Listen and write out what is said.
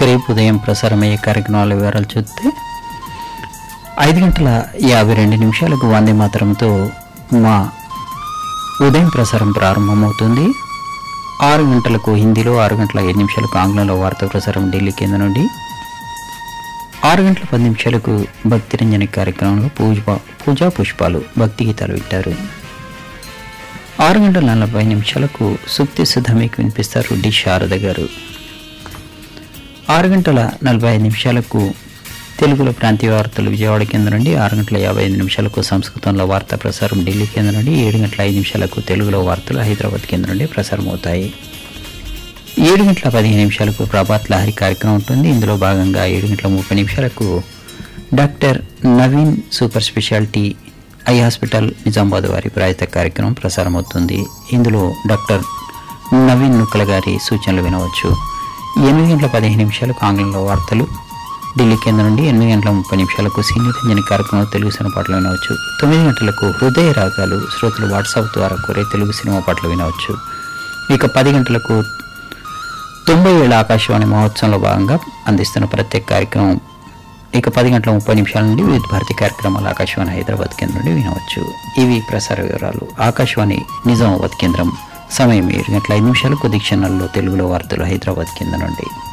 ఇక రేపు ఉదయం ప్రసారమయ్యే కార్యక్రమాల వివరాలు చూస్తే ఐదు గంటల యాభై రెండు నిమిషాలకు వందే మాతరంతో మా ఉదయం ప్రసారం ప్రారంభమవుతుంది ఆరు గంటలకు హిందీలో ఆరు గంటల ఐదు నిమిషాలకు ఆంగ్లంలో వార్తా ప్రసారం ఢిల్లీ కేంద్రం నుండి ఆరు గంటల పది నిమిషాలకు భక్తి రంజని కార్యక్రమంలో పూజ పూజా పుష్పాలు భక్తి గీతాలు వింటారు ఆరు గంటల నలభై నిమిషాలకు సుక్తి సుధ మీకు వినిపిస్తారు డి శారద గారు ఆరు గంటల నలభై ఐదు నిమిషాలకు తెలుగులో ప్రాంతీయ వార్తలు విజయవాడ కేంద్రం నుండి ఆరు గంటల యాభై ఐదు నిమిషాలకు సంస్కృతంలో వార్తా ప్రసారం ఢిల్లీ కేంద్రం నుండి ఏడు గంటల ఐదు నిమిషాలకు తెలుగులో వార్తలు హైదరాబాద్ కేంద్రం నుండి ప్రసారం అవుతాయి ఏడు గంటల పదిహేను నిమిషాలకు ప్రభాత్ లహరి కార్యక్రమం ఉంటుంది ఇందులో భాగంగా ఏడు గంటల ముప్పై నిమిషాలకు doctor Naveen super speciality eye hospital Nizamabad వారి ప్రాయత కార్యక్రమం ప్రసారం అవుతుంది ఇందులో డాక్టర్ నవీన్ నుక్కల గారి సూచనలు వినవచ్చు ఎనిమిది గంటల పదిహేను నిమిషాలకు ఆంగ్లంలో వార్తలు ఢిల్లీ కేంద్రం నుండి ఎనిమిది గంటల ముప్పై నిమిషాలకు సీనియర్ రంజని కార్యక్రమం తెలుగు సినిమా పాటలు వినవచ్చు తొమ్మిది గంటలకు హృదయ రాగాలు శ్రోతలు వాట్సాప్ ద్వారా కోరే తెలుగు సినిమా పాటలు వినవచ్చు ఇక పది గంటలకు తొంభై ఏళ్ళ ఆకాశవాణి మహోత్సవంలో భాగంగా అందిస్తున్న ప్రత్యేక కార్యక్రమం ఇక పది గంటల ముప్పై నిమిషాల నుండి వివిధ భారతి కార్యక్రమాలు ఆకాశవాణి హైదరాబాద్ కేంద్రం నుండి వినవచ్చు ఇవి ప్రసార వివరాలు ఆకాశవాణి నిజామాబాద్ కేంద్రం సమయం ఏడు గంటల ఐదు నిమిషాలకు కొద్ది క్షణాల్లో తెలుగులో వార్తలు హైదరాబాద్ కేంద్రం నుండి